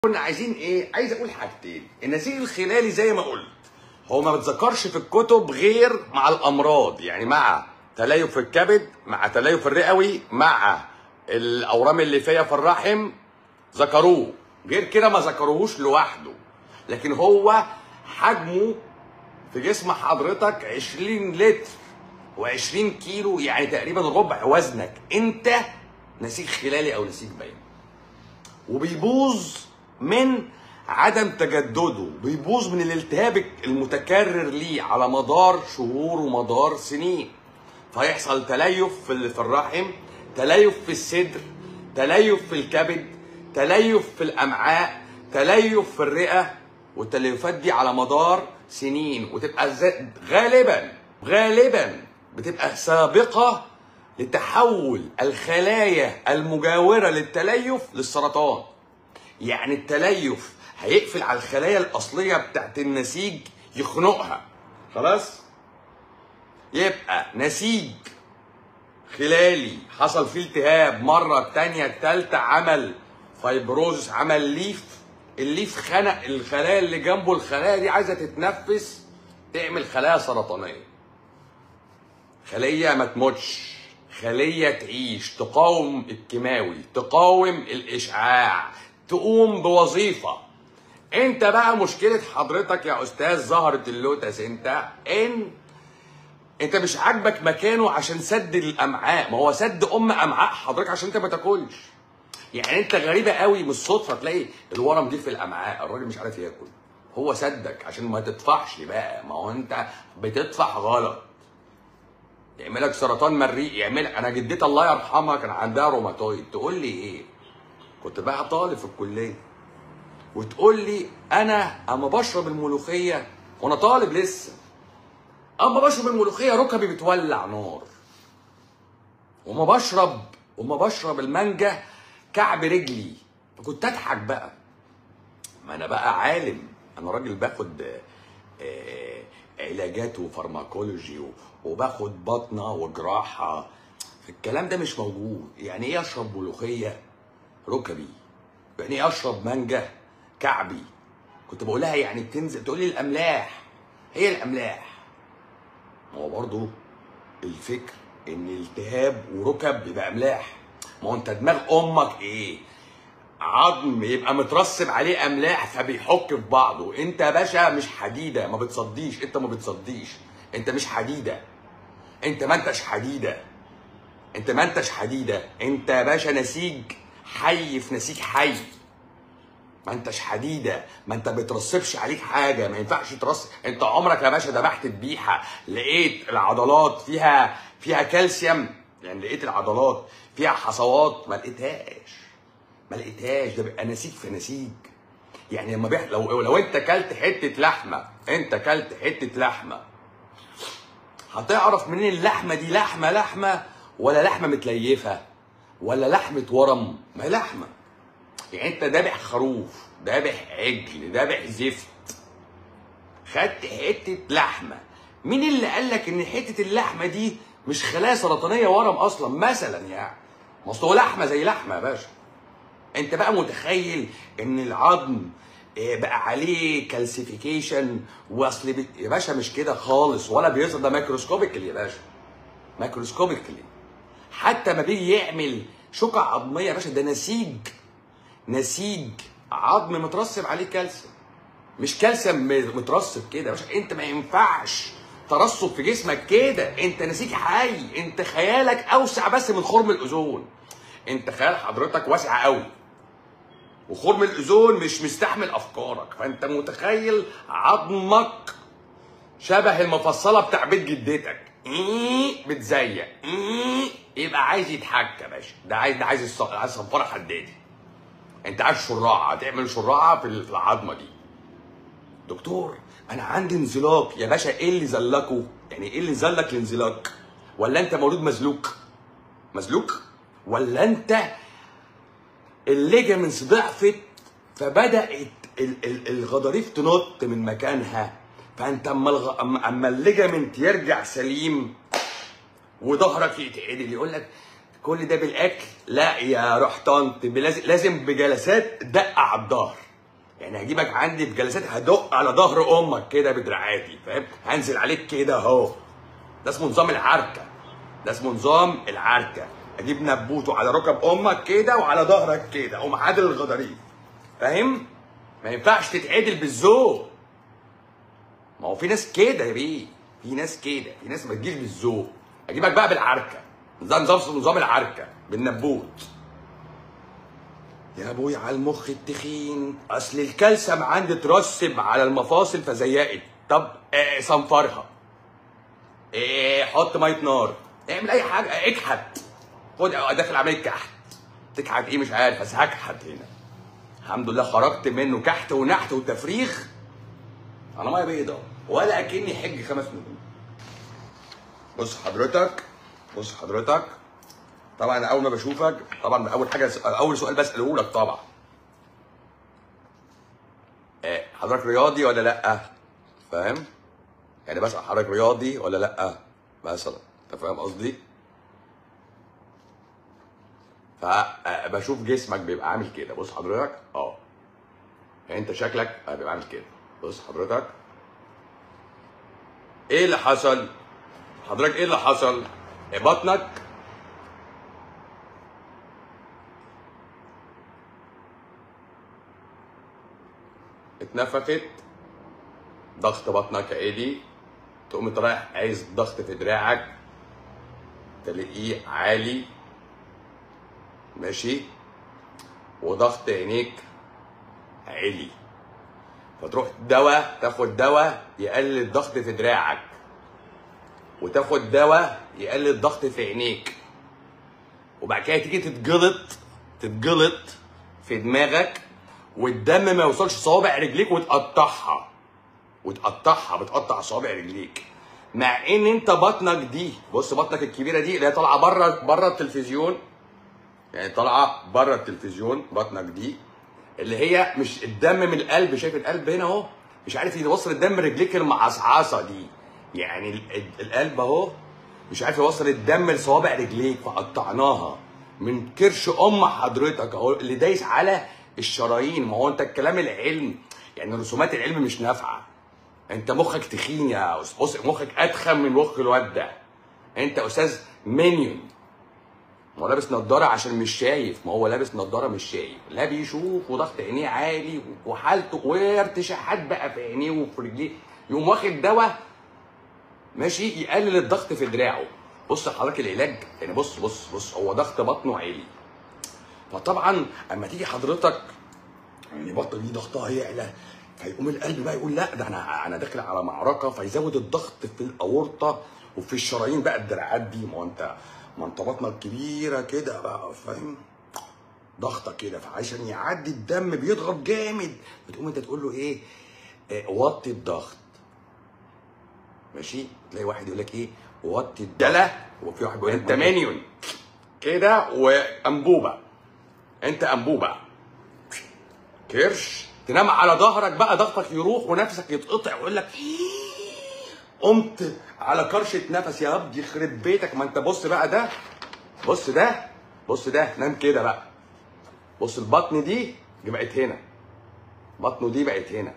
كنا عايزين ايه عايز اقول حاجتين النسيج الخلالي زي ما قلت هو ما بتذكرش في الكتب غير مع الامراض يعني مع تليف في الكبد مع تليف الرئوي مع الاورام الليفيه في الرحم ذكروه غير كده ما ذكروهوش لوحده لكن هو حجمه في جسم حضرتك 20 لتر و20 كيلو يعني تقريبا ربع وزنك انت نسيج خلالي او نسيج باين وبيبوظ من عدم تجدده بيبوظ من الالتهاب المتكرر ليه على مدار شهور ومدار سنين فيحصل تليف في ال- في الرحم تليف في الصدر تليف في الكبد تليف في الامعاء تليف في الرئه والتليفات دي على مدار سنين وتبقى ز- غالبا غالبا بتبقى سابقه لتحول الخلايا المجاوره للتليف للسرطان يعني التليف هيقفل على الخلايا الاصليه بتاعت النسيج يخنقها خلاص يبقى نسيج خلالي حصل فيه التهاب مره التانية التالتة عمل فايبروزس عمل ليف الليف خنق الخلايا اللي جنبه الخلايا دي عايزه تتنفس تعمل خلايا سرطانيه خليه ما تموتش خليه تعيش تقاوم الكيماوي تقاوم الاشعاع تقوم بوظيفه انت بقى مشكله حضرتك يا استاذ زهره اللوتس انت ان انت مش عاجبك مكانه عشان سد الامعاء ما هو سد ام امعاء حضرتك عشان انت ما تاكلش يعني انت غريبه قوي من الصدفه تلاقي الورم دي في الامعاء الراجل مش عارف ياكل هو سدك عشان ما تدفعش بقى ما هو انت بتدفع غلط يعملك سرطان مريء يعمل انا جدتي الله يرحمها كان عندها روماتويد تقول لي ايه كنت بقى طالب في الكليه وتقول لي انا اما بشرب الملوخيه وانا طالب لسه اما بشرب الملوخيه ركبي بتولع نار وما بشرب وما بشرب المانجا كعب رجلي فكنت اضحك بقى ما انا بقى عالم انا راجل باخد آه، علاجات وفارماكولوجي و- وباخد بطنه وجراحه الكلام ده مش موجود يعني ايه اشرب ملوخيه ركبي يعني ايه اشرب مانجا كعبي كنت بقول لها يعني بتنزل تقول لي الاملاح هي الاملاح ما هو برضه الفكر ان التهاب وركب يبقى املاح ما هو انت دماغ امك ايه عظم يبقى مترسب عليه املاح فبيحك في بعضه انت يا باشا مش حديده ما بتصديش انت ما بتصديش انت مش حديده انت ما انتش حديده انت ما انتش حديده انت يا باشا نسيج حي في نسيج حي ما انتش حديده ما انت بترسبش عليك حاجه ما ينفعش ترسب انت عمرك يا باشا ذبحت ذبيحه لقيت العضلات فيها فيها كالسيوم يعني لقيت العضلات فيها حصوات ما لقيتهاش ما لقيتهاش ده بيبقى نسيج في نسيج يعني لما بيح... لو لو انت كلت حته لحمه انت كلت حته لحمه هتعرف منين اللحمه دي لحمه لحمه ولا لحمه متليفه ولا لحمه ورم ما هي لحمه يعني انت ذابح خروف ذابح عجل ذابح زفت خدت حته لحمه مين اللي قال لك ان حته اللحمه دي مش خلايا سرطانيه ورم اصلا مثلا يعني ما أصل هو لحمه زي لحمه يا باشا انت بقى متخيل ان العظم آه، بقى عليه كالسيفيكيشن واصل بي... يا باشا مش كده خالص ولا بيظهر ده مايكروسكوبيكلي يا باشا مايكروسكوبيكلي حتى ما بيجي يعمل شقع عظميه يا باشا ده نسيج نسيج عظم مترسب عليه كالسيوم مش كالسيوم م- مترسب كده يا باشا انت ما ينفعش ترسب في جسمك كده انت نسيج حي انت خيالك اوسع بس من خرم الاوزون انت خيال حضرتك واسع قوي وخرم الاوزون مش مستحمل افكارك فانت متخيل عظمك شبه المفصله بتاع بيت جدتك إيه بتزيق إيه يبقى عايز يتحكى يا باشا ده عايز ده عايز الص- عايز صنفره حدادي انت عايز شراعه تعمل شراعه في ال- في العظمه دي دكتور انا عندي انزلاق يا باشا ايه اللي زلكه يعني ايه اللي زلك الانزلاق ولا انت مولود مزلوق مزلوق ولا انت الليجمنتس ضعفت فبدات ال- ال- الغضاريف تنط من مكانها فانت اما الغ... اما أما الليجمنت يرجع سليم وظهرك يتعدل يقول لك كل ده بالاكل لا يا روح طنط لازم لازم بجلسات دق على الظهر يعني هجيبك عندي في جلسات هدق على ظهر امك كده بدراعاتي فاهم هنزل عليك كده اهو ده اسمه نظام العركه ده اسمه نظام العركه اجيب نبوته على ركب امك كده وعلى ظهرك كده اقوم عادل الغضاريف فاهم ما ينفعش تتعدل بالذوق ما هو في ناس كده يا بيه في ناس كده في ناس ما تجيش بالذوق اجيبك بقى بالعركه ده نظام نظام العركه بالنبوت يا ابوي على المخ التخين اصل الكالسيوم عندي اترسب على المفاصل فزيقت طب آه صنفرها إيه حط ميه نار اعمل اي حاجه اكحت خد داخل عمليه كحت تكحت ايه مش عارف بس هكحت هنا الحمد لله خرجت منه كحت ونحت وتفريغ انا ميه بيضه ولا اكني حج خمس نجوم بص حضرتك بص حضرتك طبعا أنا اول ما بشوفك طبعا اول حاجه اول سؤال بساله لك طبعا آه، حضرتك رياضي ولا لا فاهم يعني بسال حضرتك رياضي ولا لا مثلا انت فاهم قصدي فبشوف جسمك بيبقى عامل كده بص حضرتك اه يعني انت شكلك بيبقى عامل كده بص حضرتك ايه اللي حصل حضرتك ايه اللي حصل بطنك اتنفخت ضغط بطنك عالي تقوم انت رايح عايز ضغط في دراعك تلاقيه عالي ماشي وضغط عينيك عالي فتروح دواء تاخد دواء يقلل الضغط في دراعك وتاخد دواء يقلل الضغط في عينيك وبعد كده تيجي تتجلط تتجلط في دماغك والدم ما يوصلش صوابع رجليك وتقطعها وتقطعها بتقطع صوابع رجليك مع ان انت بطنك دي بص بطنك الكبيره دي اللي هي طالعه بره بره التلفزيون يعني طالعه بره التلفزيون بطنك دي اللي هي مش الدم من القلب شايف القلب هنا اهو مش عارف يوصل الدم رجليك المعصعصه دي يعني ال- القلب اهو مش عارف يوصل الدم لصوابع رجليك فقطعناها من كرش ام حضرتك اهو اللي دايس على الشرايين ما هو انت الكلام العلم يعني رسومات العلم مش نافعه انت مخك تخين يا أس- بص مخك اتخن من مخ الواد ده انت استاذ مينيون ما هو لابس نضاره عشان مش شايف ما هو لابس نضاره مش شايف لا بيشوف وضغط عينيه عالي وحالته وارتشاحات بقى في عينيه وفي رجليه يقوم واخد دواء ماشي يقلل الضغط في دراعه بص حضرتك العلاج يعني بص بص بص هو ضغط بطنه عالي فطبعا اما تيجي حضرتك يعني بطن دي ضغطها يعلى فيقوم القلب بقى يقول لا ده انا انا داخل على معركه فيزود الضغط في الاورطه وفي الشرايين بقى الدراعات دي ما هو انت ما انت بطنك كبيره كده بقى فاهم ضغطه كده فعشان يعدي الدم بيضغط جامد بتقوم انت تقول له ايه آه، وطي الضغط ماشي تلاقي واحد يقول لك ايه وطي الدلة وفي واحد بيقول انت مانيون كده وانبوبه انت انبوبه كرش تنام على ظهرك بقى ضغطك يروح ونفسك يتقطع ويقول لك قمت على كرشة نفس يا رب يخرب بيتك ما انت بص بقى ده بص ده بص ده نام كده بقى بص البطن دي بقت هنا بطنه دي بقت هنا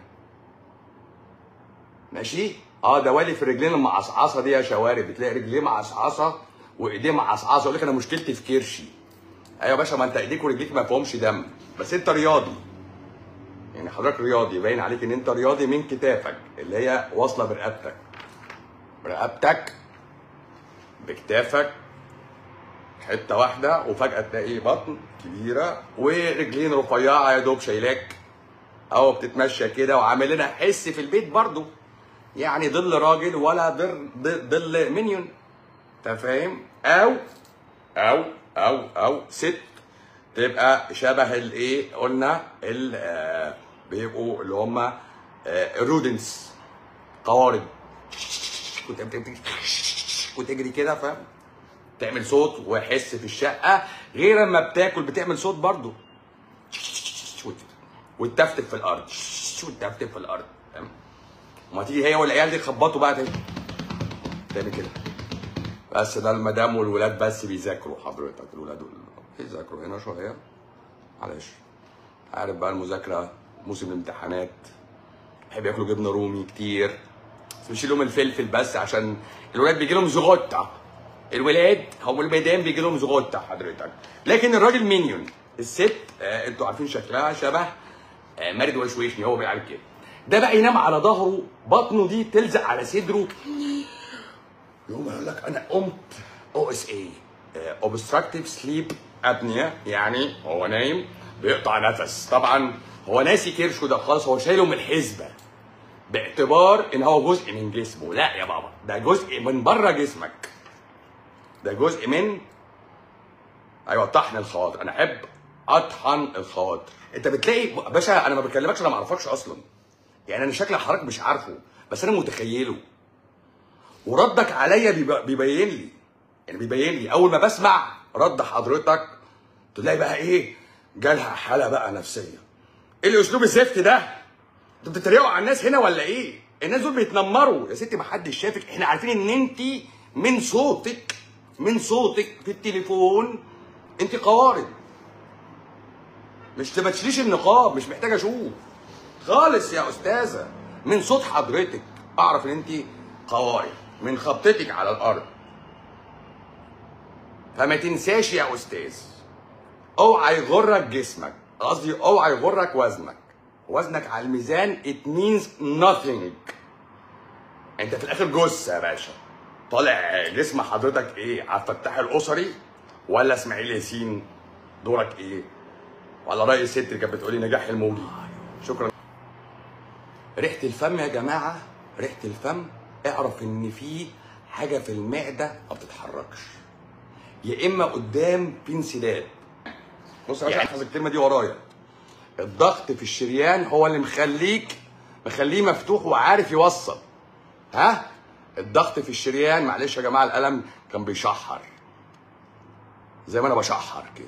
ماشي اه ده والي في الرجلين المعصعصه دي يا شوارب بتلاقي رجليه معصعصه وايديه معصعصه يقول لك انا مشكلتي في كرشي ايوه يا باشا ما انت ايديك ورجليك ما فيهمش دم بس انت رياضي يعني حضرتك رياضي باين عليك ان انت رياضي من كتافك اللي هي واصله برقبتك برقبتك بكتافك حته واحده وفجاه تلاقي بطن كبيره ورجلين رفيعه يا دوب شايلاك او بتتمشى كده وعامل لنا حس في البيت برضو يعني ظل راجل ولا ظل ظل مينيون انت فاهم او او او او ست تبقى شبه الايه قلنا ال آه، بيبقوا اللي هم الرودنس قوارض كنت وتجري كده فاهم تعمل صوت وحس في الشقه غير اما بتاكل بتعمل صوت برضو وتفتف في الارض وتفتف في الارض فاهم وما تيجي هي والعيال دي يخبطوا بقى تاني تعمل كده بس ده المدام والولاد بس بيذاكروا حضرتك الولاد وال- بيذاكروا هنا شويه معلش عارف بقى المذاكره موسم الامتحانات بيحب ياكلوا جبنه رومي كتير بس مش لهم الفلفل بس عشان الولاد بيجي لهم زغطه الولاد هم المدام بيجي لهم زغطه حضرتك لكن الراجل مينيون الست آه انتوا عارفين شكلها شبه آه مارد وشويشني هو بيعمل كده ده بقى ينام على ظهره بطنه دي تلزق على صدره يقوم يقول لك انا قمت او اس اي اوبستراكتيف سليب ابنيا يعني هو نايم بيقطع نفس طبعا هو ناسي كرشه ده خالص هو شايله من الحسبه باعتبار ان هو جزء من جسمه لا يا بابا ده جزء من بره جسمك ده جزء من ايوه طحن الخواطر انا احب اطحن الخواطر انت بتلاقي باشا انا ما بكلمكش انا ما اعرفكش اصلا يعني انا شكل حضرتك مش عارفه بس انا متخيله وردك عليا بيب- بيبين لي يعني بيبين لي اول ما بسمع رد حضرتك تلاقي بقى ايه جالها حاله بقى نفسيه ايه الاسلوب الزفت ده انتوا بتتريقوا على الناس هنا ولا ايه الناس دول بيتنمروا يا ستي ما حدش شافك احنا عارفين ان انت من صوتك من صوتك في التليفون انت قوارض مش ما تشيليش النقاب مش محتاج اشوف خالص يا استاذه من صوت حضرتك اعرف ان انت قوارض من خبطتك على الارض فما تنساش يا استاذ اوعى يغرك جسمك قصدي اوعى يغرك وزنك وزنك على الميزان it means nothing انت في الاخر جثه يا باشا طالع جسم حضرتك ايه عبد الفتاح الاسري ولا اسماعيل ياسين دورك ايه ولا راي الست اللي كانت بتقولي نجاح الموجي شكرا ريحه الفم يا جماعه ريحه الفم اعرف ان في حاجه في المعده ما بتتحركش يا اما قدام في انسداد بص يا باشا احفظ الكلمه دي ورايا الضغط في الشريان هو اللي مخليك مخليه مفتوح وعارف يوصل ها الضغط في الشريان معلش يا جماعه القلم كان بيشحر زي ما انا بشحر كده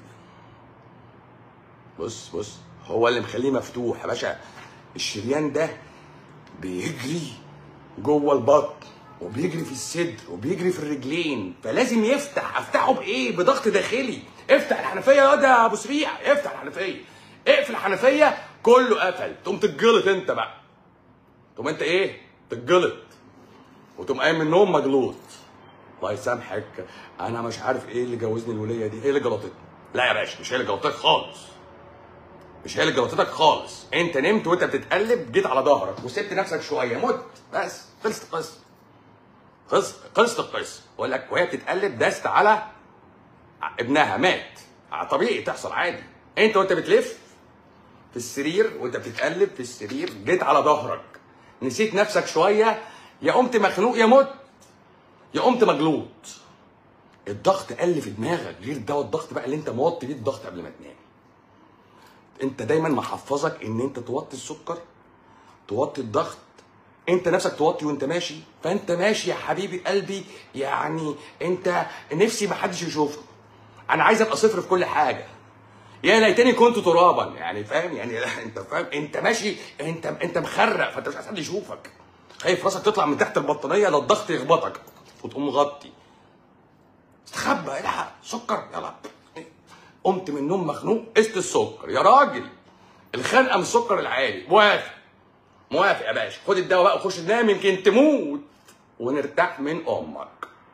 بص بص هو اللي مخليه مفتوح يا باشا الشريان ده بيجري جوه البطن وبيجري في الصدر وبيجري في الرجلين فلازم يفتح افتحه بايه بضغط داخلي افتح الحنفيه يا واد يا ابو سريع افتح الحنفيه اقفل الحنفيه كله قفل تقوم تتجلط انت بقى تقوم انت ايه تتجلط وتقوم قايم من النوم مجلوط الله يسامحك انا مش عارف ايه اللي جوزني الوليه دي ايه اللي جلطتني لا يا باشا مش هي اللي جلطتك خالص مش هي اللي جلطتك خالص انت نمت وانت بتتقلب جيت على ظهرك وسبت نفسك شويه مت بس خلصت القصه خلص خلصت القصه بقول لك وهي بتتقلب دست على ابنها مات طبيعي تحصل عادي انت وانت بتلف في السرير وانت بتتقلب في السرير جيت على ظهرك نسيت نفسك شويه يا قمت مخنوق يا مت يا قمت مجلوط الضغط قل في دماغك غير ده الضغط بقى اللي انت موطي بيه الضغط قبل ما تنام انت دايما محفظك ان انت توطي السكر توطي الضغط انت نفسك توطي وانت ماشي فانت ماشي يا حبيبي قلبي يعني انت نفسي ما حدش يشوفك انا عايز ابقى صفر في كل حاجه يا ليتني كنت ترابا يعني فاهم يعني انت فاهم انت ماشي انت انت مخرق فانت مش عايز حد يشوفك خايف راسك تطلع من تحت البطانيه لا الضغط يخبطك وتقوم مغطي استخبى الحق سكر يلا قمت من النوم مخنوق قست السكر يا راجل الخنقه من السكر العالي موافق موافق يا باشا خد الدواء بقى وخش تنام يمكن تموت ونرتاح من امك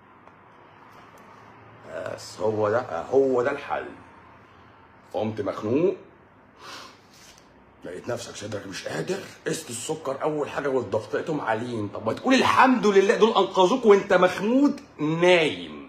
بس هو ده هو ده الحل قمت مخنوق لقيت نفسك صدرك مش قادر قست السكر اول حاجه والضغط لقيتهم عاليين طب ما تقول الحمد لله دول انقذوك وانت مخمود نايم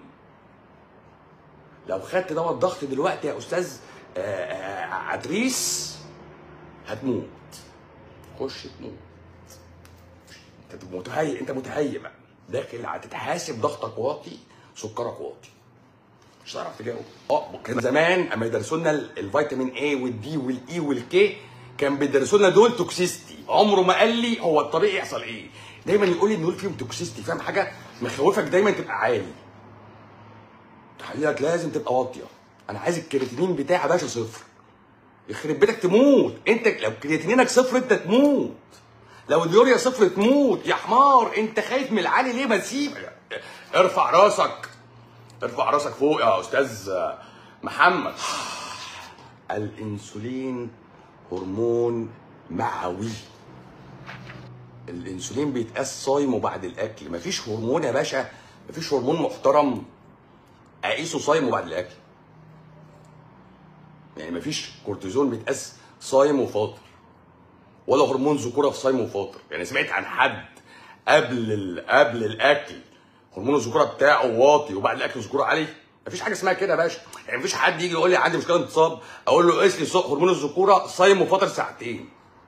لو خدت دواء الضغط دلوقتي يا استاذ آه، آه، عدريس هتموت خش تموت انت متهيئ انت متهيئ بقى داخل هتتحاسب ضغطك واطي سكرك واطي مش هتعرف تجاوب اه كان زمان اما يدرسوا لنا ال- الفيتامين اي والدي والاي والكي كان بيدرسوا لنا دول توكسيستي عمره ما قال لي هو الطبيعي يحصل ايه دايما يقول لي ان دول فيهم توكسيستي فاهم حاجه مخوفك دايما تبقى عالي تحليلك لازم تبقى واطيه انا عايز الكرياتينين بتاعي يا باشا صفر يخرب بيتك تموت انت لو كرياتينينك صفر انت تموت لو اليوريا صفر تموت يا حمار انت خايف من العالي ليه ما تسيب ارفع راسك ارفع راسك فوق يا استاذ محمد الانسولين هرمون معوي الانسولين بيتقاس صايم وبعد الاكل مفيش هرمون يا باشا مفيش هرمون محترم اقيسه صايم وبعد الاكل يعني مفيش كورتيزون بيتقاس صايم وفاطر ولا هرمون ذكوره في صايم وفاطر يعني سمعت عن حد قبل ال... قبل الاكل هرمون الذكوره بتاعه واطي وبعد الاكل ذكوره عالي مفيش حاجه اسمها كده يا باشا يعني مفيش حد يجي يقول لي عندي مشكله انتصاب اقول له قيس لي ص- هرمون الذكوره صايم وفاطر ساعتين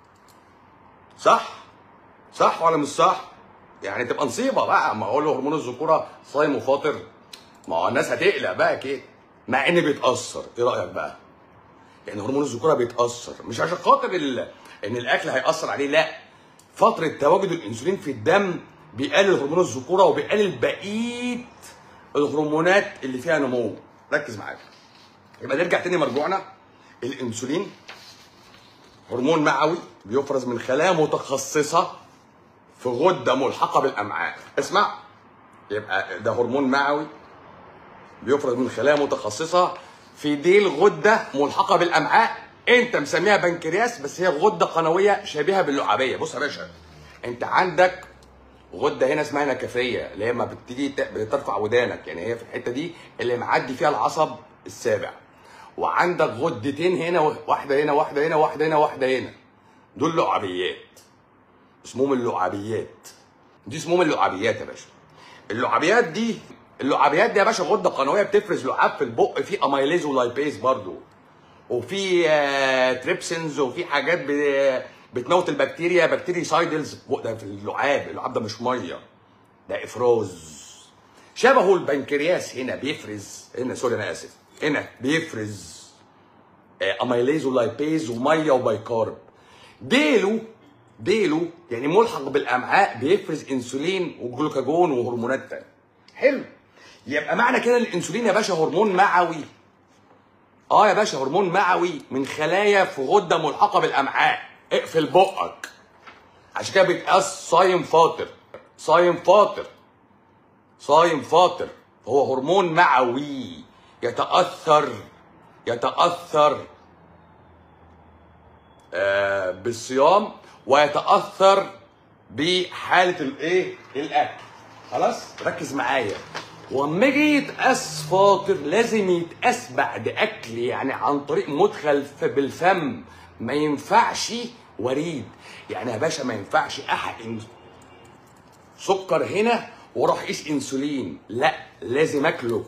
صح صح ولا مش صح يعني تبقى نصيبه بقى ما اقول له هرمون الذكوره صايم وفاطر ما هو الناس هتقلق بقى كده مع ان بيتاثر ايه رايك بقى يعني هرمون الذكوره بيتاثر مش عشان خاطر ال... ان الاكل هياثر عليه لا فتره تواجد الانسولين في الدم بيقلل هرمون الذكوره وبيقلل بقيه الهرمونات اللي فيها نمو ركز معايا يبقى نرجع تاني مرجوعنا الانسولين هرمون معوي بيفرز من خلايا متخصصه في غده ملحقه بالامعاء اسمع يبقى ده هرمون معوي بيفرز من خلايا متخصصه في ديل غده ملحقه بالامعاء انت مسميها بنكرياس بس هي غده قنويه شبيهه باللعابيه بص يا باشا انت عندك غده هنا اسمها نكفيه اللي هي ما بتيجي ت- بترفع ودانك يعني هي في الحته دي اللي معدي فيها العصب السابع وعندك غدتين هنا واحده هنا واحده هنا واحده هنا واحده هنا دول لعابيات اسمهم اللعابيات دي اسمهم اللعابيات يا باشا اللعابيات دي اللعابيات دي يا باشا غده قنويه بتفرز لعاب في البق في اميليز ولايبيز برضو وفي آه، تريبسنز وفي حاجات ب- بتموت البكتيريا بكتيريسايدلز ده في اللعاب اللعاب ده مش ميه ده افراز شبهه البنكرياس هنا بيفرز هنا سوري انا اسف هنا بيفرز آه، اميليز ولايبيز وميه وبيكارب ديله ديله يعني ملحق بالامعاء بيفرز انسولين وجلوكاجون وهرمونات تانية حلو يبقى معنى كده الانسولين يا باشا هرمون معوي اه يا باشا هرمون معوي من خلايا في غده ملحقه بالامعاء اقفل بقك عشان كده بيتقاس صايم فاطر صايم فاطر صايم فاطر هو هرمون معوي يتاثر يتاثر آه، بالصيام ويتاثر بحاله الايه الاكل خلاص ركز معايا واما يجي يتقاس فاطر لازم يتقاس بعد اكل يعني عن طريق مدخل ف- بالفم ما ينفعش وريد يعني يا باشا ما ينفعش احقن سكر هنا واروح اقيس انسولين لا لازم اكله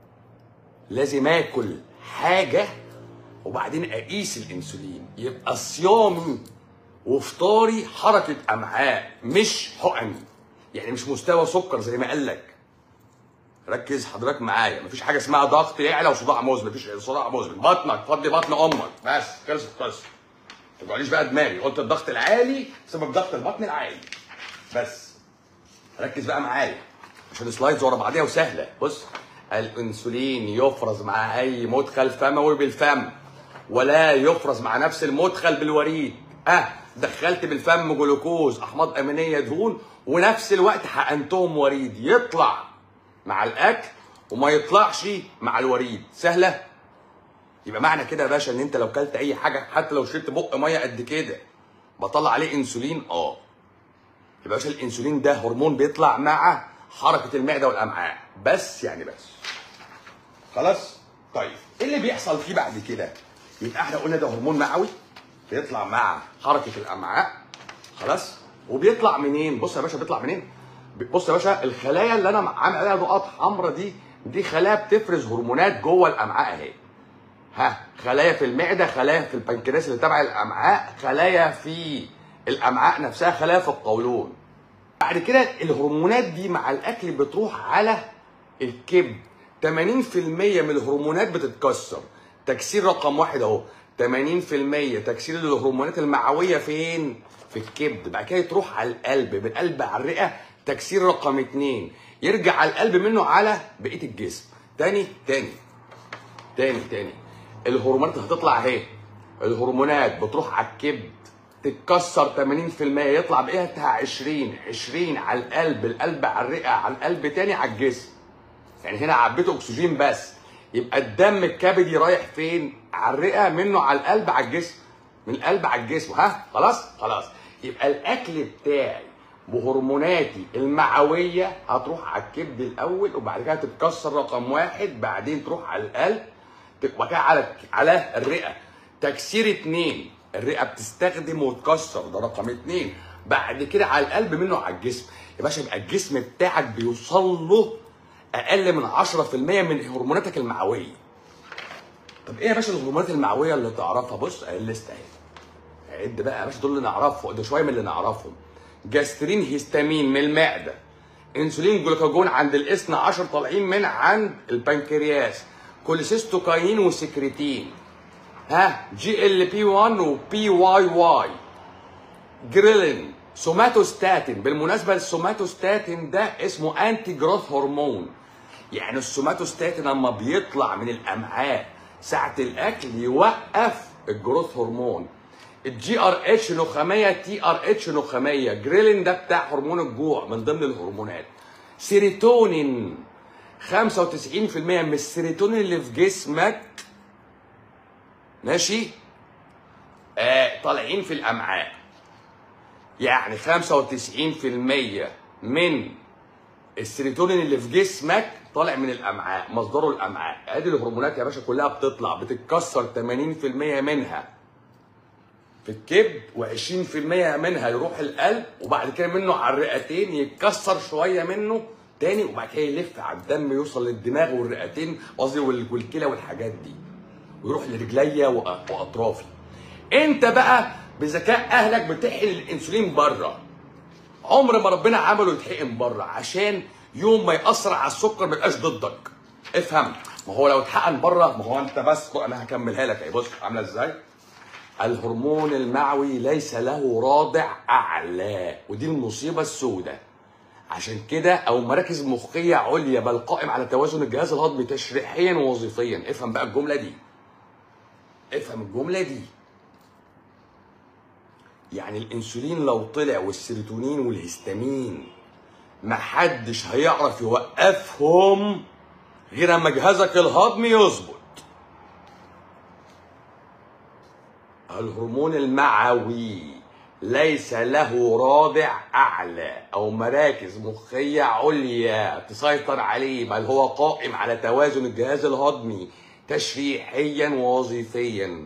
لازم اكل حاجه وبعدين اقيس الانسولين يبقى صيامي وفطاري حركه امعاء مش حقن يعني مش مستوى سكر زي ما قال لك ركز حضرتك معايا مفيش حاجه اسمها ضغط يعلى وصداع مزمن مفيش صداع مزمن بطنك فضي بطن امك بس خلصت القصه ما تقوليش بقى دماغي قلت الضغط العالي بسبب ضغط البطن العالي بس ركز بقى معايا عشان السلايدز ورا بعضيها وسهله بص الانسولين يفرز مع اي مدخل فموي بالفم ولا يفرز مع نفس المدخل بالوريد اه دخلت بالفم جلوكوز احماض امينيه دهون ونفس الوقت حقنتهم وريد يطلع مع الاكل وما يطلعش مع الوريد سهله يبقى معنى كده يا باشا ان انت لو كلت اي حاجه حتى لو شربت بق ميه قد كده بطلع عليه انسولين اه يبقى باشا الانسولين ده هرمون بيطلع مع حركه المعده والامعاء بس يعني بس خلاص طيب ايه اللي بيحصل فيه بعد كده يبقى احنا قلنا ده هرمون معوي بيطلع مع حركه الامعاء خلاص وبيطلع منين بص يا باشا بيطلع منين بص يا باشا الخلايا اللي انا عامل عليها نقاط حمراء دي دي خلايا بتفرز هرمونات جوه الامعاء اهي ها خلايا في المعده خلايا في البنكرياس اللي تبع الامعاء خلايا في الامعاء نفسها خلايا في القولون بعد كده الهرمونات دي مع الاكل بتروح على الكبد 80% من الهرمونات بتتكسر تكسير رقم واحد اهو 80% تكسير الهرمونات المعويه فين؟ في الكبد بعد كده تروح على القلب من القلب على الرئه تكسير رقم اتنين يرجع على القلب منه على بقيه الجسم تاني تاني تاني تاني الهرمونات هتطلع اهي الهرمونات بتروح على الكبد تتكسر 80% يطلع بقيتها 20 20 على القلب القلب على الرئه على القلب تاني على الجسم يعني هنا عبيت اكسجين بس يبقى الدم الكبدي رايح فين على الرئه منه على القلب على الجسم من القلب على الجسم ها خلاص خلاص يبقى الاكل بتاعي بهرموناتي المعويه هتروح على الكبد الاول وبعد كده تتكسر رقم واحد بعدين تروح على القلب وبعد كده على على الرئه تكسير اتنين الرئه بتستخدم وتكسر ده رقم اتنين بعد كده على القلب منه على الجسم يا باشا يبقى الجسم بتاعك بيوصل له اقل من 10% من هرموناتك المعويه طب ايه يا باشا الهرمونات المعويه اللي تعرفها بص اهي الليسته اهي عد بقى يا باشا دول اللي نعرفهم ده شويه من اللي نعرفهم جاسترين هيستامين من المعده انسولين جلوكاجون عند الاثنى عشر طالعين من عند البنكرياس كوليسيستوكاين وسكريتين ها جي ال بي 1 وبي واي واي جريلين سوماتوستاتين بالمناسبه السوماتوستاتين ده اسمه انتي جروث هرمون يعني السوماتوستاتين لما بيطلع من الامعاء ساعه الاكل يوقف الجروث هرمون الجي ار اتش نخاميه تي ار اتش نخاميه جريلين ده بتاع هرمون الجوع من ضمن الهرمونات سيروتونين 95% من السيروتونين اللي في جسمك ماشي آه طالعين في الامعاء يعني 95% من السيروتونين اللي في جسمك طالع من الامعاء مصدره الامعاء ادي الهرمونات يا باشا كلها بتطلع بتتكسر 80% منها في الكبد و20% منها يروح القلب وبعد كده منه على الرئتين يتكسر شويه منه تاني وبعد كده يلف على الدم يوصل للدماغ والرئتين قصدي وال- والكلى والحاجات دي ويروح لرجليا وأ- واطرافي انت بقى بذكاء اهلك بتحقن الانسولين بره عمر ما ربنا عمله يتحقن بره عشان يوم ما ياثر على السكر ما يبقاش ضدك افهم ما هو لو اتحقن بره ما هو انت بس انا هكملها لك اهي بص عامله ازاي الهرمون المعوي ليس له رادع اعلى ودي المصيبه السوداء عشان كده او مراكز مخيه عليا بل قائم على توازن الجهاز الهضمي تشريحيا ووظيفيا افهم بقى الجمله دي افهم الجمله دي يعني الانسولين لو طلع والسيروتونين والهستامين محدش هيعرف يوقفهم غير اما جهازك الهضمي يظبط الهرمون المعوي ليس له رادع اعلى او مراكز مخيه عليا تسيطر عليه بل هو قائم على توازن الجهاز الهضمي تشريحيا ووظيفيا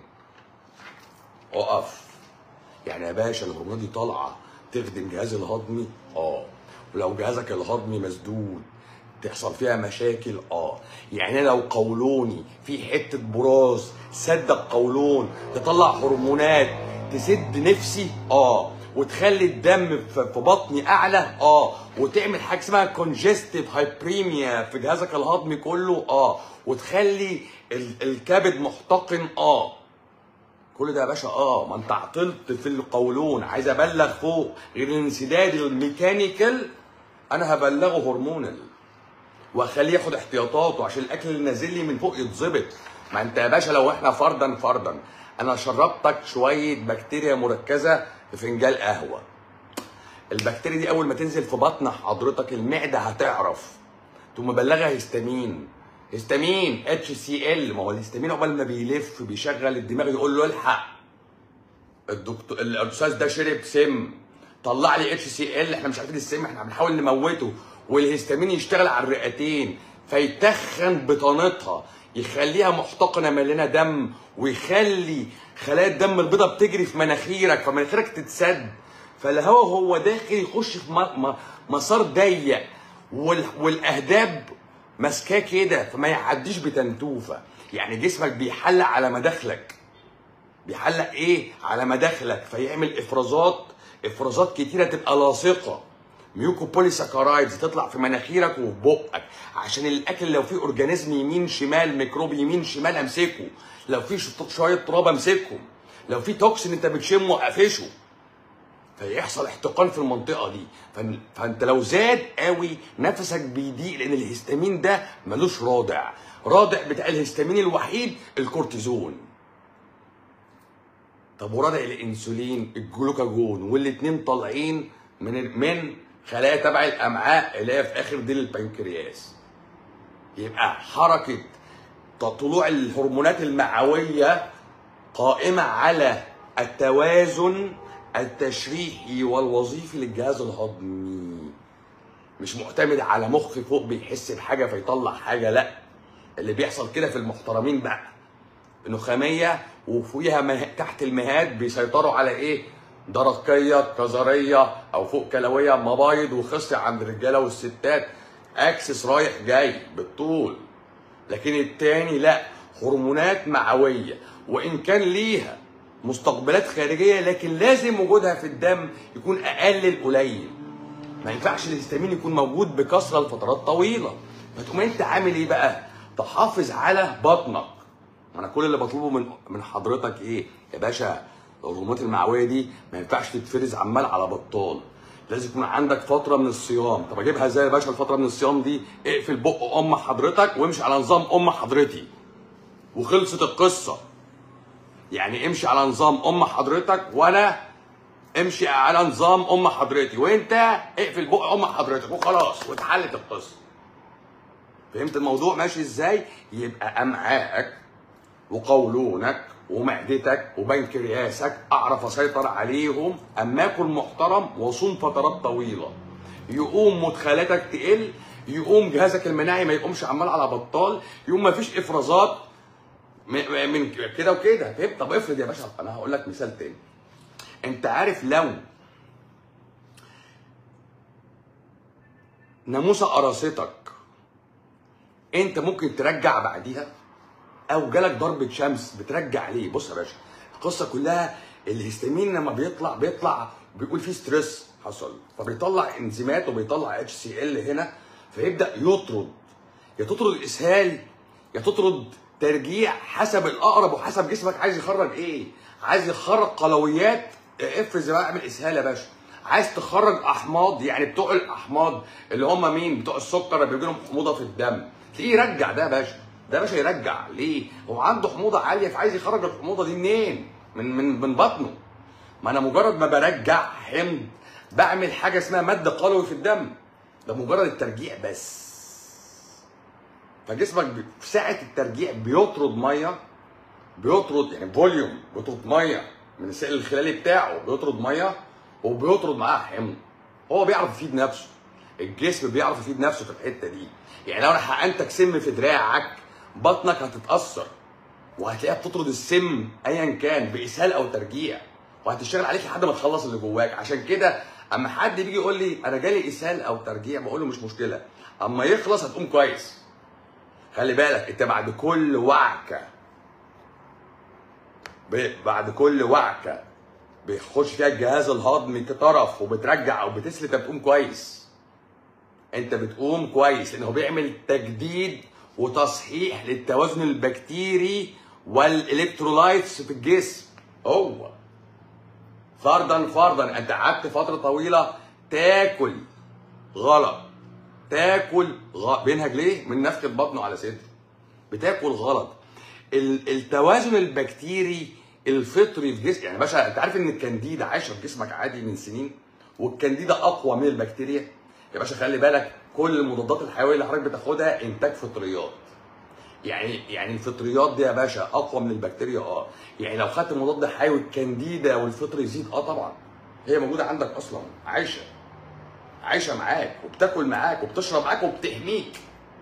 اقف يعني يا باشا الهرمونات دي طالعه تخدم الجهاز الهضمي اه ولو جهازك الهضمي مسدود تحصل فيها مشاكل اه يعني أنا لو قولوني في حته براز سد القولون تطلع هرمونات تسد نفسي اه وتخلي الدم في في بطني اعلى اه وتعمل حاجه اسمها كونجستيف هايبريميا في جهازك الهضمي كله اه وتخلي ال- الكبد محتقن اه كل ده يا باشا اه ما انت عطلت في القولون عايز ابلغ فوق غير الانسداد الميكانيكال انا هبلغه هرمونال واخليه ياخد احتياطاته عشان الاكل اللي نازل لي من فوق يتظبط ما انت يا باشا لو احنا فردا فردا انا شربتك شويه بكتيريا مركزه في فنجان قهوه البكتيريا دي اول ما تنزل في بطن حضرتك المعده هتعرف تقوم مبلغها هيستامين هيستامين اتش سي ال ما هو الهيستامين عقبال ما بيلف بيشغل الدماغ يقول له الحق الدكتور الاستاذ ده شرب سم طلع لي اتش سي ال احنا مش عارفين السم احنا بنحاول نموته والهيستامين يشتغل على الرئتين فيتخن بطانتها يخليها محتقنه مليانه دم ويخلي خلايا الدم البيضاء بتجري في مناخيرك فمناخيرك تتسد فالهواء هو داخل يخش في م- م- مسار ضيق وال- والاهداب ماسكاه كده فما يعديش بتنتوفه يعني جسمك بيحلق على مداخلك بيحلق ايه على مداخلك فيعمل افرازات افرازات كتيره تبقى لاصقه ميوكو بوليساكرايدز تطلع في مناخيرك وفي بقك عشان الاكل لو فيه اورجانيزم يمين شمال ميكروب يمين شمال امسكه لو في شط- شويه تراب امسكهم لو في توكسين انت بتشمه قفشه فيحصل احتقان في المنطقه دي فن- فانت لو زاد قوي نفسك بيضيق لان الهستامين ده ملوش رادع رادع بتاع الهستامين الوحيد الكورتيزون طب ورادع الانسولين الجلوكاجون والاثنين طالعين من من خلايا تبع الامعاء اللي هي في اخر ديل البنكرياس يبقى حركه طلوع الهرمونات المعويه قائمه على التوازن التشريحي والوظيفي للجهاز الهضمي مش معتمد على مخ فوق بيحس بحاجه فيطلع حاجه لا اللي بيحصل كده في المحترمين بقى نخاميه وفوقيها مه... تحت المهاد بيسيطروا على ايه درقيه كظريه او فوق كلويه مبايض وخصيه عند الرجاله والستات اكسس رايح جاي بالطول لكن التاني لا هرمونات معويه وان كان ليها مستقبلات خارجيه لكن لازم وجودها في الدم يكون اقل القليل ما ينفعش الهستامين يكون موجود بكثره لفترات طويله فتقوم انت عامل ايه بقى تحافظ على بطنك انا كل اللي بطلبه من من حضرتك ايه يا باشا الهرمونات المعويه دي ما ينفعش تتفرز عمال على بطال لازم يكون عندك فتره من الصيام طب اجيبها ازاي يا باشا الفتره من الصيام دي اقفل بق ام حضرتك وامشي على نظام ام حضرتي وخلصت القصه يعني امشي على نظام ام حضرتك وانا امشي على نظام ام حضرتي وانت اقفل بق ام حضرتك وخلاص واتحلت القصه فهمت الموضوع ماشي ازاي يبقى امعائك وقولونك ومعدتك وبنكرياسك اعرف اسيطر عليهم اما اكل محترم واصوم فترات طويله يقوم مدخلاتك تقل يقوم جهازك المناعي ما يقومش عمال على بطال يقوم ما فيش افرازات م- من كده وكده فهمت طب افرض يا باشا انا هقول لك مثال تاني انت عارف لو ناموسه قراصتك انت ممكن ترجع بعديها او جالك ضربه شمس بترجع ليه بص يا باشا القصه كلها الهستامين لما بيطلع بيطلع بيقول فيه ستريس حصل فبيطلع انزيمات وبيطلع اتش سي ال هنا فيبدا يطرد يا تطرد الاسهال يا تطرد ترجيع حسب الاقرب وحسب جسمك عايز يخرج ايه عايز يخرج قلويات افرز بقى اعمل اسهال يا باشا عايز تخرج احماض يعني بتوع الاحماض اللي هم مين بتوع السكر اللي بيجي لهم حموضه في الدم تلاقيه يرجع ده يا باشا ده يا باشا يرجع ليه هو عنده حموضه عاليه فعايز يخرج الحموضه دي منين من من من بطنه ما انا مجرد ما برجع حمض بعمل حاجه اسمها مد قلوي في الدم ده مجرد الترجيع بس فجسمك بي- في ساعه الترجيع بيطرد ميه بيطرد يعني فوليوم بيطرد ميه من السائل الخلالي بتاعه بيطرد ميه وبيطرد معاها حمض هو بيعرف يفيد نفسه الجسم بيعرف يفيد نفسه في الحته دي يعني لو انا حقنتك سم في دراعك بطنك هتتاثر وهتلاقيها بتطرد السم ايا كان باسهال او ترجيع وهتشتغل عليك لحد ما تخلص اللي جواك عشان كده اما حد بيجي يقول لي انا جالي اسهال او ترجيع بقول له مش مشكله اما يخلص هتقوم كويس خلي بالك انت بعد كل وعكه ب- بعد كل وعكه بيخش فيها الجهاز الهضمي كطرف وبترجع او بتسلت انت بتقوم كويس انت بتقوم كويس لانه بيعمل تجديد وتصحيح للتوازن البكتيري والالكترولايتس في الجسم هو فرضا فرضا انت قعدت فتره طويله تاكل غلط تاكل غ... بينهج ليه من نفخه بطنه على صدره بتاكل غلط ال- التوازن البكتيري الفطري في جسم يعني باشا انت عارف ان الكانديدا عايشه في جسمك عادي من سنين والكانديدا اقوى من البكتيريا يا باشا خلي بالك كل المضادات الحيويه اللي حضرتك بتاخدها انتاج فطريات يعني يعني الفطريات دي يا باشا اقوى من البكتيريا اه يعني لو خدت مضاد حيوي الكانديدا والفطر يزيد اه طبعا هي موجوده عندك اصلا عايشه عايشه معاك وبتاكل معاك وبتشرب معاك وبتحميك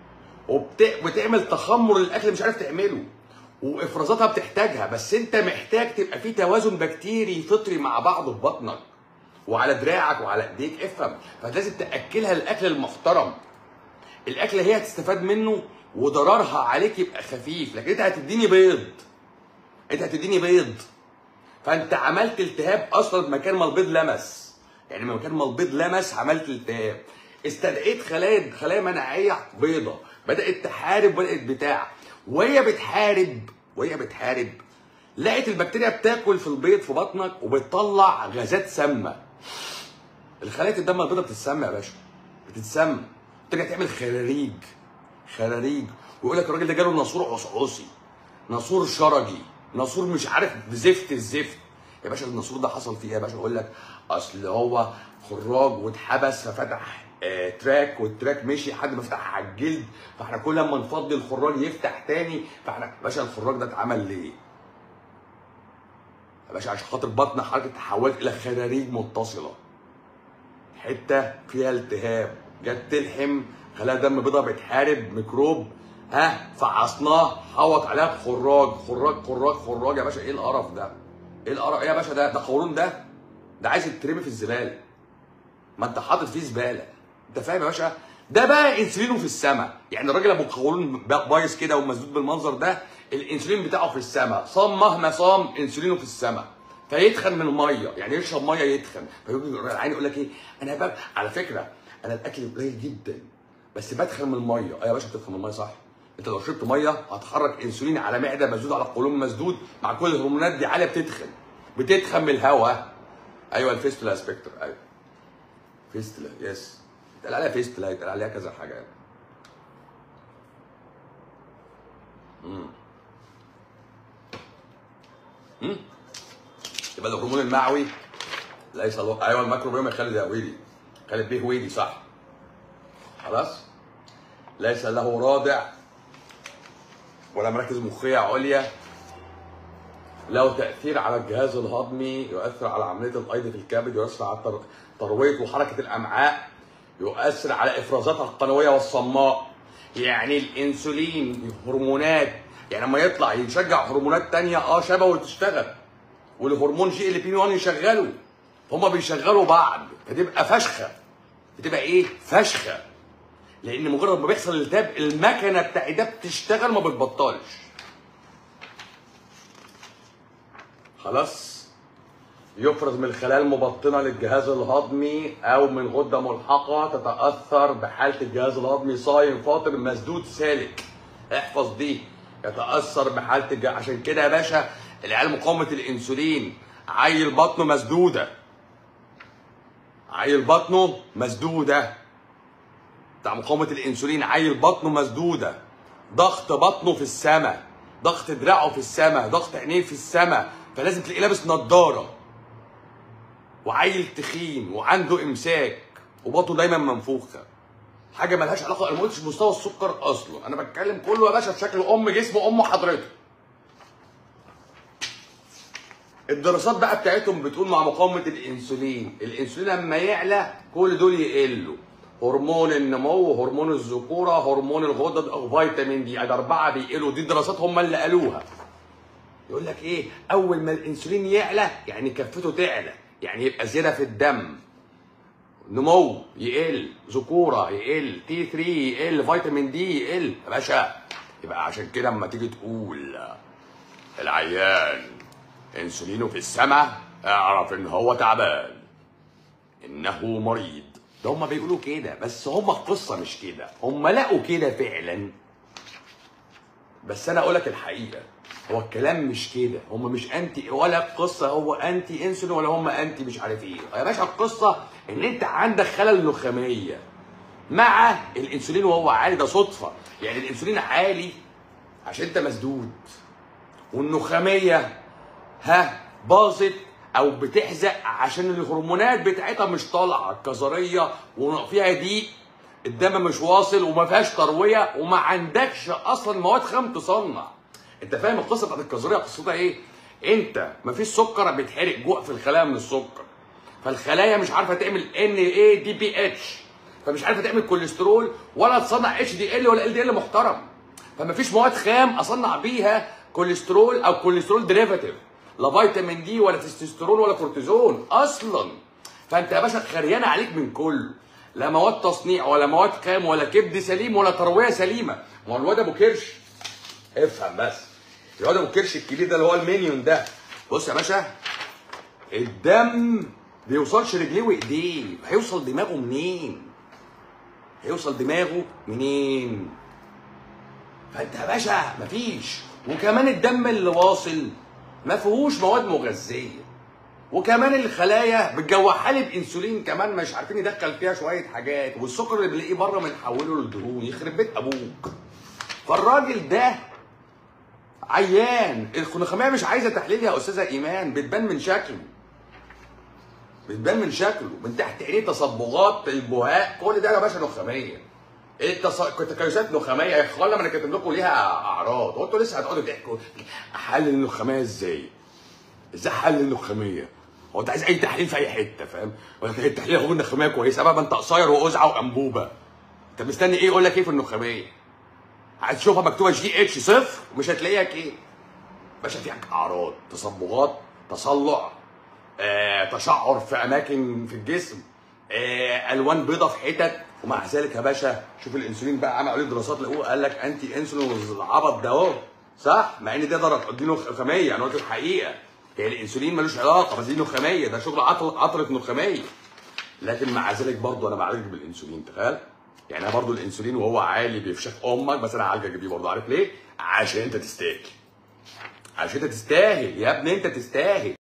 وبتعمل تخمر للاكل مش عارف تعمله وافرازاتها بتحتاجها بس انت محتاج تبقى في توازن بكتيري فطري مع بعضه في بطنك وعلى دراعك وعلى ايديك افهم فلازم تاكلها الاكل المحترم الاكل هي هتستفاد منه وضررها عليك يبقى خفيف لكن انت هتديني بيض انت هتديني بيض فانت عملت التهاب اصلا مكان ما البيض لمس يعني مكان ما البيض لمس عملت التهاب استدعيت خلايا خلايا مناعيه بيضه بدات تحارب بدات بتاع وهي بتحارب وهي بتحارب لقت البكتيريا بتاكل في البيض في بطنك وبتطلع غازات سامه الخلايا الدم البيضاء بتتسمى يا باشا بتتسمى ترجع تعمل خراريج خراريج ويقول لك الراجل ده جاله ناسور عصعصي ناسور شرجي ناسور مش عارف زفت الزفت يا باشا الناسور ده حصل فيه إيه يا باشا يقول لك اصل هو خراج واتحبس ففتح آه تراك والتراك مشي لحد ما فتح على الجلد فاحنا كل ما نفضي الخراج يفتح تاني فاحنا باشا الخراج ده اتعمل ليه؟ يا باشا عشان خاطر بطن حضرتك تحولت الى خراريج متصله حته فيها التهاب جت تلحم خلاها دم بيضاء بتحارب ميكروب ها فعصناه حوط عليها بخراج خراج خراج خراج يا باشا ايه القرف ده؟ ايه القرف ايه يا باشا ده ده قولون ده ده عايز يترمي في الزباله ما انت حاطط فيه زباله انت فاهم يا باشا ده بقى انسولينه في السماء يعني الراجل ابو قولون بايظ كده ومسدود بالمنظر ده الانسولين بتاعه في السماء صام مهما صام انسولينه في السماء فيتخن من الميه يعني يشرب ميه يتخن فيجي العين يقول لك ايه انا بقى على فكره انا الاكل قليل جدا بس بتخن من الميه اه يا باشا بتتخن من الميه صح انت لو شربت ميه هتخرج انسولين على معده مسدود على قولون مسدود مع كل الهرمونات دي عاليه بتتخن بتتخن من الهواء ايوه الفيستولا سبيكتر ايوه فيستولا يس يتقال عليها فيستولا يتقال عليها كذا حاجه يعني. امم امم يبقى الهرمون المعوي ليس له ايوه الميكروبيوم يخلي ده ويدي خالد بيه ويدي صح خلاص ليس له رادع ولا مراكز مخية عليا له تأثير على الجهاز الهضمي يؤثر على عملية الأيض في الكبد يؤثر على تر- تروية وحركة الأمعاء يؤثر على إفرازاتها القنوية والصماء يعني الأنسولين هرمونات يعني لما يطلع يشجع هرمونات تانية اه شبه وتشتغل والهرمون جي ال بي 1 يشغله هما بيشغلوا بعض فتبقى فشخة بتبقى ايه؟ فشخة لان مجرد ما بيحصل التهاب المكنه بتاعي ده بتشتغل ما بتبطلش خلاص يفرز من الخلايا المبطنه للجهاز الهضمي او من غده ملحقه تتاثر بحاله الجهاز الهضمي صايم فاطر مسدود سالك احفظ دي يتاثر بحاله الجهاز عشان كده يا باشا العيال مقاومه الانسولين عيل بطنه مسدوده عيل بطنه مسدوده بتاع مقاومه الانسولين عيل بطنه مسدوده ضغط بطنه في السماء ضغط دراعه في السماء ضغط عينيه في السماء فلازم تلاقيه لابس نظاره وعيل تخين وعنده امساك وبطنه دايما منفوخه حاجه ملهاش علاقه انا ما قلتش مستوى السكر اصلا انا بتكلم كله يا باشا في شكل ام جسم ام حضرتك الدراسات بقى بتاعتهم بتقول مع مقاومه الانسولين الانسولين لما يعلى كل دول يقلوا هرمون النمو هرمون الذكوره هرمون الغدد او فيتامين دي ادي اربعه بيقلوا دي دراسات هم اللي قالوها يقول لك ايه اول ما الانسولين يعلى يعني كفته تعلى يعني يبقى زياده في الدم نمو يقل ذكوره يقل تي 3 يقل فيتامين دي يقل يا باشا يبقى عشان كده اما تيجي تقول العيان انسولينه في السماء اعرف ان هو تعبان انه مريض ده هم بيقولوا كده بس هم القصه مش كده هم لقوا كده فعلا بس انا اقول لك الحقيقه هو الكلام مش كده هم مش انتي ولا القصه هو انتي انسولين ولا هم انتي مش عارف ايه يا باشا القصه ان انت عندك خلل نخاميه مع الانسولين وهو عالي ده صدفه يعني الانسولين عالي عشان انت مسدود والنخاميه ها باظت او بتحزق عشان الهرمونات بتاعتها مش طالعه الكظريه وفيها ضيق الدم مش واصل وما فيهاش ترويه وما عندكش اصلا مواد خام تصنع انت فاهم القصه بتاعت الكظريه قصتها ايه انت ما فيش سكر بيتحرق جوع في الخلايا من السكر فالخلايا مش عارفه تعمل ان اي دي بي اتش فمش عارفه تعمل كوليسترول ولا تصنع اتش دي ال ولا ال دي ال محترم فما فيش مواد خام اصنع بيها كوليسترول او كوليسترول ديريفاتيف لا فيتامين دي ولا تستوستيرون ولا كورتيزون اصلا فانت يا باشا خريانه عليك من كله لا مواد تصنيع ولا مواد خام ولا كبد سليم ولا ترويه سليمه ما هو الواد ابو كرش افهم بس الواد ابو كرش الكبير ده اللي هو المينيون ده بص يا باشا الدم بيوصلش رجليه وايديه هيوصل دماغه منين هيوصل دماغه منين فانت يا باشا مفيش وكمان الدم اللي واصل ما فيهوش مواد مغذيه وكمان الخلايا بتجوعها لي بانسولين كمان مش عارفين يدخل فيها شويه حاجات والسكر اللي بنلاقيه بره بنحوله للدهون يخرب بيت ابوك فالراجل ده عيان الخنخاميه مش عايزه تحليل يا استاذه ايمان بتبان من شكله بتبان من شكله من تحت عينيه تصبغات البهاء كل ده يا باشا نخاميه التص... تكيسات نخاميه يا اخوانا ما انا كاتب لكم ليها اعراض هو انتوا لسه هتقعدوا تحكوا احلل النخاميه ازاي ازاي حل النخاميه هو انت عايز اي تحليل في اي حته فاهم ولا التحليل هو النخاميه كويسه بقى ما انت قصير وقزعه وانبوبه انت مستني ايه يقول لك ايه في النخاميه عايز تشوفها مكتوبه جي اتش صفر مش هتلاقيها كده باشا فيها اعراض تصبغات تصلع آه، تشعر في اماكن في الجسم آه، الوان بيضة في حتت ومع ذلك يا باشا شوف الانسولين بقى عمل عليه دراسات لقوه قال لك انتي انسولين والعبط ده اهو صح مع ان ده ضرر دي نخاميه انا قلت الحقيقه هي الانسولين ملوش علاقه بس دي نخاميه ده شغل عطل عطره نخاميه لكن مع ذلك برضه انا بعالج بالانسولين تخيل يعني انا برضه الانسولين وهو عالي بيفشخ امك بس انا هعالجك بيه برضه عارف ليه؟ عشان انت تستاهل عشان انت تستاهل يا ابني انت تستاهل